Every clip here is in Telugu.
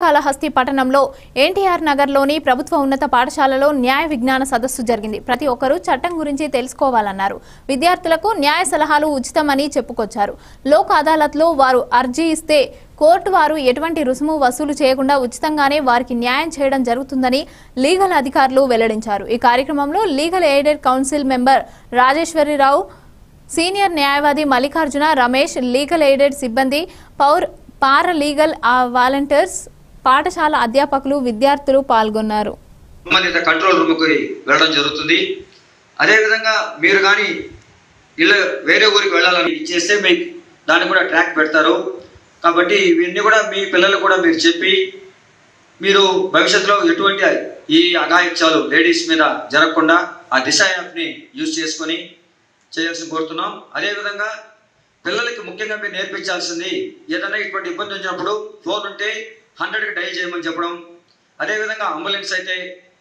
కాళహస్తి పట్టణంలో ఎన్టీఆర్ నగర్లోని ప్రభుత్వ ఉన్నత పాఠశాలలో న్యాయ విజ్ఞాన సదస్సు జరిగింది ప్రతి ఒక్కరూ చట్టం గురించి తెలుసుకోవాలన్నారు విద్యార్థులకు న్యాయ సలహాలు ఉచితమని చెప్పుకొచ్చారు లోక్ అదాలత్లో వారు అర్జీ ఇస్తే కోర్టు వారు ఎటువంటి రుసుము వసూలు చేయకుండా ఉచితంగానే వారికి న్యాయం చేయడం జరుగుతుందని లీగల్ అధికారులు వెల్లడించారు ఈ కార్యక్రమంలో legal aided council member రాజేశ్వరిరావు senior న్యాయవాది మల్లికార్జున రమేష్ లీగల్ ఎయిడెడ్ సిబ్బంది పౌర్ పారాలీగల్ ఆ వాలంటీర్స్ పాఠశాల అధ్యాపకులు విద్యార్థులు పాల్గొన్నారు సంబంధిత కంట్రోల్ రూమ్కి వెళ్ళడం జరుగుతుంది అదేవిధంగా మీరు కానీ ఇలా వేరే ఊరికి వెళ్ళాలని ఇచ్చేస్తే మీకు దాన్ని కూడా ట్రాక్ పెడతారు కాబట్టి ఇవన్నీ కూడా మీ పిల్లలకు కూడా మీరు చెప్పి మీరు భవిష్యత్తులో ఎటువంటి ఈ అఘాయిత్యాలు లేడీస్ మీద జరగకుండా ఆ దిశ యాప్ని యూజ్ చేసుకొని చేయాల్సి కోరుతున్నాం అదేవిధంగా పిల్లలకి ముఖ్యంగా మీరు నేర్పించాల్సింది ఏదైనా ఇటువంటి ఇబ్బంది వచ్చినప్పుడు ఫోన్ ఉంటే హండ్రెడ్కి డైల్ చేయమని చెప్పడం అదేవిధంగా అంబులెన్స్ అయితే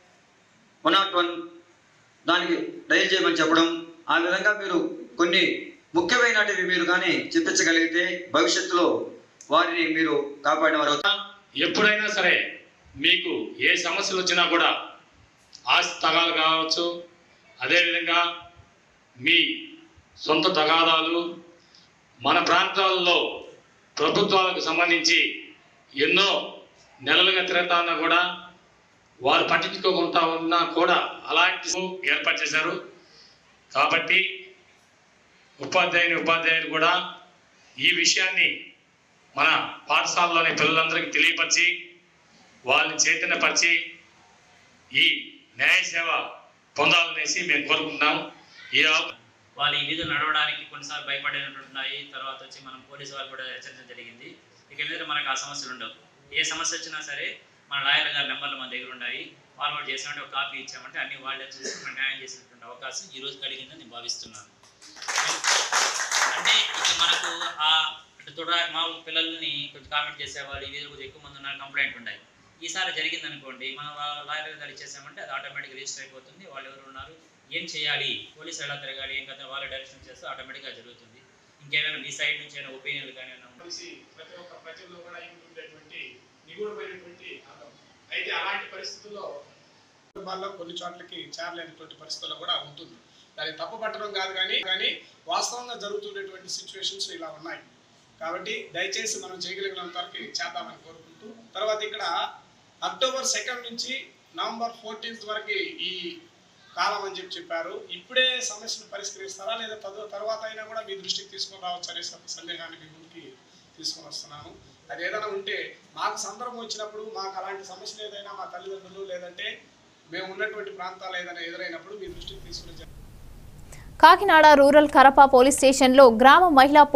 వన్ నాట్ వన్ దానికి డైల్ చేయమని చెప్పడం ఆ విధంగా మీరు కొన్ని ముఖ్యమైనటివి మీరు కానీ చెప్పించగలిగితే భవిష్యత్తులో వారిని మీరు కాపాడిన వారు అవుతారు. ఎప్పుడైనా సరే మీకు ఏ సమస్యలు వచ్చినా కూడా ఆస్తి తగాలు కావచ్చు అదేవిధంగా మీ సొంత తగాదాలు మన ప్రాంతాల్లో ప్రభుత్వాలకు సంబంధించి ఎన్నో నెలలుగా తిరుగుతాన్నా కూడా వారు పట్టించుకోకుండా ఉన్నా కూడా అలాంటి ఏర్పాటు చేశారు కాబట్టి ఉపాధ్యాయుని ఉపాధ్యాయులు కూడా ఈ విషయాన్ని మన పాఠశాలలోని పిల్లలందరికీ తెలియపరిచి వాళ్ళని చైతన్యపరిచి ఈ న్యాయ సేవ పొందాలనేసి మేము కోరుకుంటున్నాం ఈ అవ- వాళ్ళు ఈ వీధులు నడవడానికి కొన్నిసార్లు భయపడినట్టున్నాయి తర్వాత వచ్చి మనం పోలీసు వాళ్ళు కూడా హెచ్చరించడం జరిగింది ఇక మీద మనకు ఆ సమస్యలు ఉండవు ఏ సమస్య వచ్చినా సరే మన లాయర్ గారి నెంబర్లు మన దగ్గర ఉన్నాయి వాళ్ళు కూడా చేసినట్టు ఒక కాపీ ఇచ్చామంటే అన్ని వాళ్ళే చూసి మనం న్యాయం చేసినటువంటి అవకాశం ఈ రోజు కలిగిందని నేను భావిస్తున్నాను అంటే ఇక మనకు ఆ అంటే తొడ మామూలు పిల్లల్ని కొంచెం కామెంట్ చేసేవాళ్ళు ఈ వీధిలో కొంచెం ఎక్కువ మంది ఉన్నారు కంప్లైంట్ ఉన్నాయి ఈసారి జరిగింది అనుకోండి మనం లాయర్ గారు ఇచ్చేసామంటే అది ఆటోమేటిక్గా రిజిస్టర్ అయిపోతుంది వాళ్ళు ఎవరు ఉన్నారు ఏం చేయాలి పోలీసు ఎలా తిరగాలి ఏం కదా వాళ్ళ డైరెక్షన్ చేస్తే ఆటోమేటిక్గా జరుగుతుంది ఇంకేమైనా మీ సైడ్ నుంచి అయినా ఒపీనియన్లు కానీ ఏమైనా ఉంటే కలిసి ప్రతి ఒక్క ప్రజల్లో కూడా ఉండేటువంటి నిగూఢమైనటువంటి అర్థం అయితే అలాంటి పరిస్థితుల్లో సందర్భాల్లో కొన్ని చోట్లకి చేరలేనటువంటి పరిస్థితుల్లో కూడా ఉంటుంది దాన్ని తప్పు పట్టడం కాదు కానీ కానీ వాస్తవంగా జరుగుతున్నటువంటి సిచ్యువేషన్స్ ఇలా ఉన్నాయి కాబట్టి దయచేసి మనం చేయగలిగినంత వరకు చేద్దామని కోరుకుంటూ తర్వాత ఇక్కడ అక్టోబర్ సెకండ్ నుంచి నవంబర్ ఫోర్టీన్త్ వరకు ఈ కాలం అని చెప్పి చెప్పారు ఇప్పుడే సమస్యను పరిష్కరిస్తారా లేదా తదు తర్వాత అయినా కూడా మీ దృష్టికి తీసుకొని రావచ్చు అనే సం- సందేహాన్ని మీ ముందుకి తీసుకొని వస్తున్నాను అది ఏదైనా ఉంటే మాకు సందర్భం వచ్చినప్పుడు మాకు అలాంటి సమస్యలు ఏదైనా మా తల్లిదండ్రులు లేదంటే మేము ఉన్నటువంటి ప్రాంతాలు ఏదైనా ఎదురైనప్పుడు మీ దృష్టికి తీసుకుని కాకినాడ రూరల్ కరప పోలీస్ స్టేషన్లో గ్రామ మహిళా